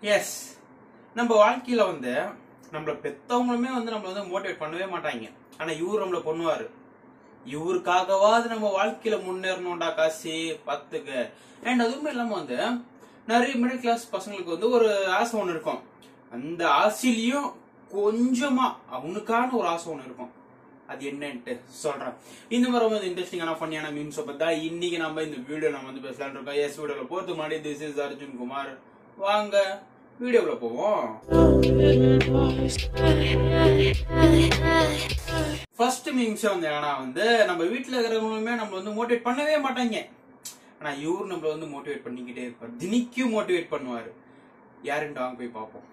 S நம்ம வாழ்க்கையில வந்து நம்மள பெத்தவங்களுமே வந்து நம்மள வந்து மோட்டிவேட் பண்ணவே மாட்டாங்க ஆனா இவர் நம்மள பண்ணுவாரு இவருக்காகவாது நம்ம வாழ்க்கையில முன்னேறணும்டா காசி பத்துக்க அண்ட் அதுவுமே இல்லாம வந்து நிறைய மிடில் கிளாஸ் பசங்களுக்கு வந்து ஒரு ஆசை ஒண்ணு இருக்கும் அந்த ஆசையிலயும் கொஞ்சமா அவனுக்கான ஒரு ஆசை ஒண்ணு இருக்கும் அது என்னன்ட்டு சொல்றேன் இந்த மாதிரி ரொம்ப இன்ட்ரெஸ்டிங்கான ஃபன்னியான மீம்ஸ் பத்தா இன்னைக்கு நம்ம இந்த வீடியோ நம்ம வந்து பேசலாம்னு இருக்கோம் எஸ் வீடியோல போறதுக்கு முன்னாடி திஸ் இஸ் அர்ஜுன் குமார் வாங்க வீடியோக்குள்ள போவோம் ஃபர்ஸ்ட் மீம்ஸ் வந்து ஏன்னா வந்து நம்ம வீட்டுல இருக்கிறவங்களுமே நம்ம வந்து மோட்டிவேட் பண்ணவே மாட்டாங்க ஆனா இவர் நம்மள வந்து மோட்டிவேட் பண்ணிக்கிட்டே இருப்பார் தினிக்கும் மோட்டிவேட் பண்ணுவாரு யாருன்னு வாங்க போய் பார்ப்போம்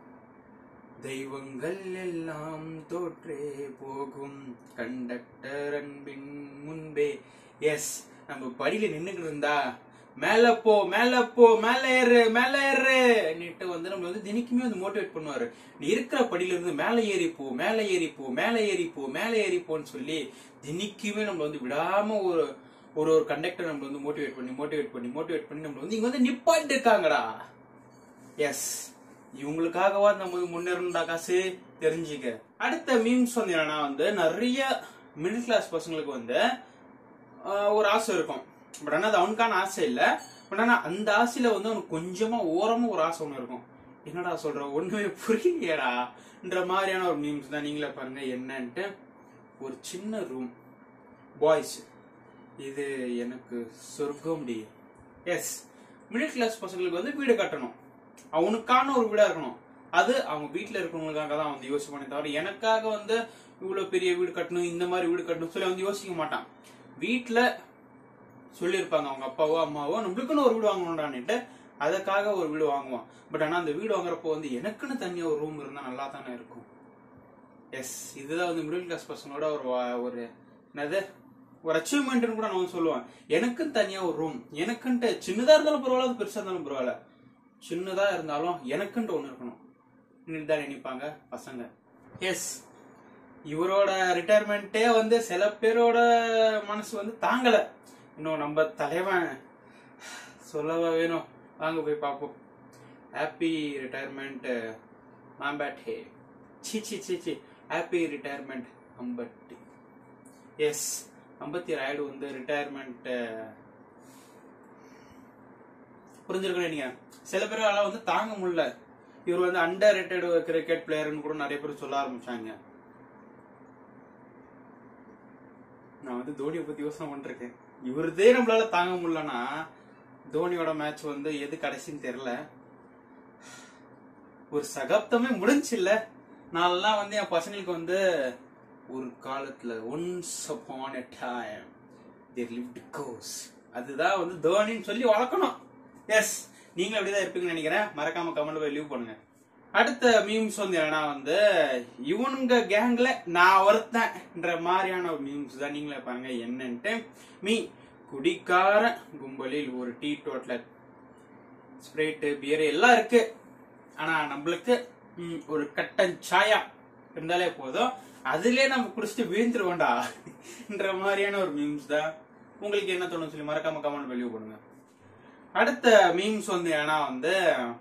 தெய்வங்கள் எல்லாம் தோற்றே போகும் கண்டக்டர் அன்பின் முன்பே எஸ் நம்ம படியில நின்னுக்கிட்டு இருந்தா மேல போ மேல போ மேல ஏறு மேல ஏறு நிட்டு வந்து நம்ம வந்து தினிக்குமே வந்து மோட்டிவேட் பண்ணுவாரு நீ இருக்கிற படியில இருந்து மேல ஏறி போ மேல ஏறி போ மேல ஏறி போ மேல ஏறி போன்னு சொல்லி தினிக்குமே நம்ம வந்து விடாம ஒரு ஒரு ஒரு கண்டக்டர் நம்ம வந்து மோட்டிவேட் பண்ணி மோட்டிவேட் பண்ணி மோட்டிவேட் பண்ணி நம்ம வந்து இங்க வந்து நிப்பாட்டு இருக்காங்கடா எஸ் இவங்களுக்காகவா நம்ம வந்து முன்னேறணும்டா காசு தெரிஞ்சுக்க அடுத்த மீம்ஸ் வந்து என்னன்னா வந்து நிறைய மிடில் கிளாஸ் பசங்களுக்கு வந்து ஆஹ், ஒரு ஆசை இருக்கும் பட் ஆனா அது அவனுக்கான ஆசை இல்ல பட் ஆனா அந்த ஆசையில வந்து அவனுக்கு கொஞ்சமா ஓரமா ஒரு ஆசை ஒண்ணு இருக்கும் என்னடா சொல்ற ஒண்ணுமே புரியலையேடான்ற மாதிரியான ஒரு மீம்ஸ் தான் நீங்களே பாருங்க என்னன்ட்டு ஒரு சின்ன ரூம் பாய்ஸ் இது எனக்கு சொர்க்கம் டி எஸ் மிடில் கிளாஸ் பசங்களுக்கு வந்து வீடு கட்டணும் அவனுக்கான ஒரு வீடா இருக்கணும் அது அவங்க வீட்டுல இருக்கிறவங்களுக்காக தான் வந்து யோசிப்பானே தவிர எனக்காக வந்து இவ்வளவு பெரிய வீடு கட்டணும் இந்த மாதிரி வீடு கட்டணும் சொல்லி வந்து யோசிக்க மாட்டான் வீட்டுல சொல்லியிருப்பாங்க அவங்க அப்பாவோ அம்மாவோ நம்மளுக்குன்னு ஒரு வீடு வாங்கணும்டான்னுட்டு அதுக்காக ஒரு வீடு வாங்குவான் பட் ஆனா அந்த வீடு வாங்குறப்போ வந்து எனக்குன்னு தனியா ஒரு ரூம் இருந்தா நல்லா தானே இருக்கும் எஸ் இதுதான் வந்து மிடில் கிளாஸ் பர்சனோட ஒரு வா- ஒரு என்னது ஒரு அச்சீவ்மெண்ட்னு கூட நான் வந்து சொல்லுவேன் எனக்குன்னு தனியா ஒரு ரூம் எனக்குன்ட்டு சின்னதா இருந்தாலும் பரவாயில்ல அது பெருசா இருந்தாலும் பரவாயில்ல சின்னதா இருந்தாலும் எனக்குன்ட்டு ஒண்ணு இருக்கணும் தான் நினைப்பாங்க பசங்க எஸ் இவரோட ரிட்டையர்மெண்ட்டே வந்து சில பேரோட மனசு வந்து தாங்கல இன்னும் நம்ம தலைவன் சொல்லவா வேணும் வாங்க போய் பார்ப்போம் ஹாப்பி ரிட்டையர்மெண்ட் மாம்பேட் ஹே சி சி சி சி happy retirement Ambati yes Ambati Rayudu வந்து ரிட்டையர்மெண்ட் புரிஞ்சிருக்கணும் நீங்க சில பேரால வந்து தாங்க முடியல இவர் வந்து அண்டர் ரேட்டட் கிரிக்கெட் பிளேயர்னு கூட நிறைய பேர் சொல்ல ஆரம்பிச்சாங்க நான் வந்து தோனியை பத்தி யோசனை பண்ணிருக்கேன் இவருதே நம்மளால தாங்க முடியலன்னா தோனியோட மேட்ச் வந்து எது கடைசின்னு தெரியல ஒரு சகாப்தமே முடிஞ்சுல்ல நான்லாம் வந்து என் பசங்களுக்கு வந்து ஒரு காலத்துல once upon a time there lived கோஸ் அதுதான் வந்து தோனின்னு சொல்லி வளர்க்கணும் எஸ் நீங்களும் அப்படிதான் இருப்பீங்கன்னு நினைக்கிறேன் மறக்காம கமெண்ட் போய் லீவ் பண்ணுங்க அடுத்த மீம்ஸ் வந்து என்னன்னா வந்து இவனுங்க கேங்ல நான் ஒருத்தன்ற மாதிரியான ஒரு மீம்ஸ் தான் நீங்களே பாருங்க என்னன்ட்டு மீ குடிக்கார கும்பலில் ஒரு டீ டோட்டலர் ஸ்ப்ரைட்டு பியர் எல்லாம் இருக்கு ஆனா நம்மளுக்கு ம், ஒரு கட்டன் சாயா இருந்தாலே போதும் அதுலயே நம்ம குடிச்சிட்டு வீழ்ந்துருவோம்டா என்ற மாதிரியான ஒரு மீம்ஸ் தான் உங்களுக்கு என்ன தோணும் சொல்லி மறக்காம கமெண்ட் வெளியே பண்ணுங்க அடுத்த மீம்ஸ் வந்து ஏன்னா வந்து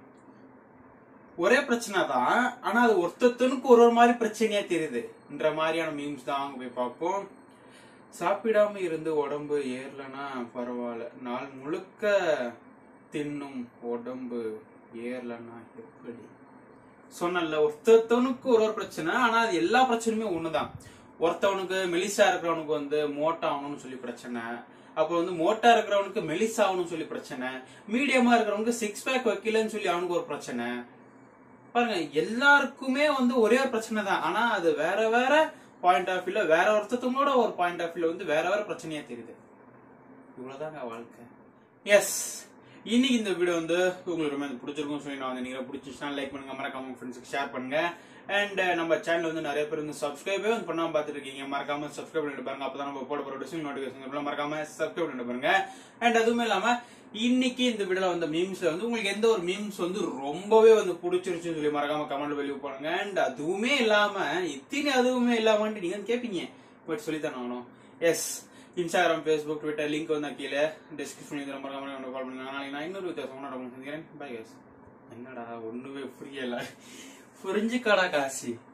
ஒரே பிரச்சனை தான் ஆனா அது ஒருத்தனுக்கு ஒரு ஒரு மாதிரி பிரச்சனையா தெரியுது என்ற மாதிரியான மீம்ஸ் தான் வாங்க போய் பார்ப்போம் சாப்பிடாம இருந்து உடம்பு ஏறலனா பரவாயில்ல நாள் முழுக்க தின்னும் உடம்பு ஏறலனா எப்படி சொன்னல ஒருத்தவனுக்கு ஒரு ஒரு பிரச்சனை ஆனா அது எல்லா பிரச்சனையுமே ஒண்ணுதான் ஒருத்தவனுக்கு மெலிசா இருக்கிறவனுக்கு வந்து மோட்டா ஆகணும்னு சொல்லி பிரச்சனை அப்புறம் வந்து மோட்டா இருக்கிறவனுக்கு மெலிசா ஆகணும்னு சொல்லி பிரச்சனை மீடியமா இருக்கிறவனுக்கு சிக்ஸ் பேக் வைக்கலன்னு சொல்லி அவனுக்கு ஒரு பிரச்சனை பாருங்க எல்லாருக்குமே வந்து ஒரே ஒரு பிரச்சனை தான் ஆனா அது வேற வேற பாயிண்ட் ஆஃப் வியூல வேற ஒருத்தவங்களோட ஒரு பாயிண்ட் ஆஃப் வியூல வந்து வேற வேற பிரச்சனையா தெரியுது இவ்வளவுதாங்க வாழ்க்கை எஸ் இன்னைக்கு இந்த வீடியோ வந்து உங்களுக்கு ரொம்ப பிடிச்சிருக்கும் சொல்லி நான் வந்து நீங்க பிடிச்சிச்சுன்னா லைக் பண்ணுங்க மறக்காம ஃப்ரெண்ட்ஸுக்கு ஷேர் பண்ணுங்க அண்ட் நம்ம சேனல் வந்து நிறைய பேர் வந்து சப்ஸ்கிரைபே வந்து பண்ணாம பார்த்துட்டு இருக்கீங்க மறக்காம சப்ஸ்கிரைப் பண்ணிட்டு பாருங்க அப்பதான் நம்ம போட போற டிஸ்க் நோட்டிபிகேஷன் மறக்காம சப்ஸ்கிரைப் பண்ணிட்டு பாருங்க அண்ட் அதுவுமே இல்லாம இன்னைக்கு இந்த வீடியோல வந்த மீம்ஸ்ல வந்து உங்களுக்கு எந்த ஒரு மீம்ஸ் வந்து ரொம்பவே வந்து பிடிச்சிருச்சுன்னு சொல்லி மறக்காம கமெண்ட் வெளியே பண்ணுங்க அண்ட் அதுவுமே இல்லாம இத்தனை அதுவுமே இல்லாமன்ட்டு நீங்க வந்து கேட்பீங்க பட் சொல்லித்தானே ஆகணும் yes Instagram Facebook Twitter link வந்து கீழே டிஸ்கிரிப்ஷன் மறக்காம கால் பண்ணுங்க நாளைக்கு நான் இன்னொரு வித்தியாசமான சந்திக்கிறேன் பை கேஸ் என்னடா ஒண்ணுமே புரியல புரிஞ்சுக்காடா காசி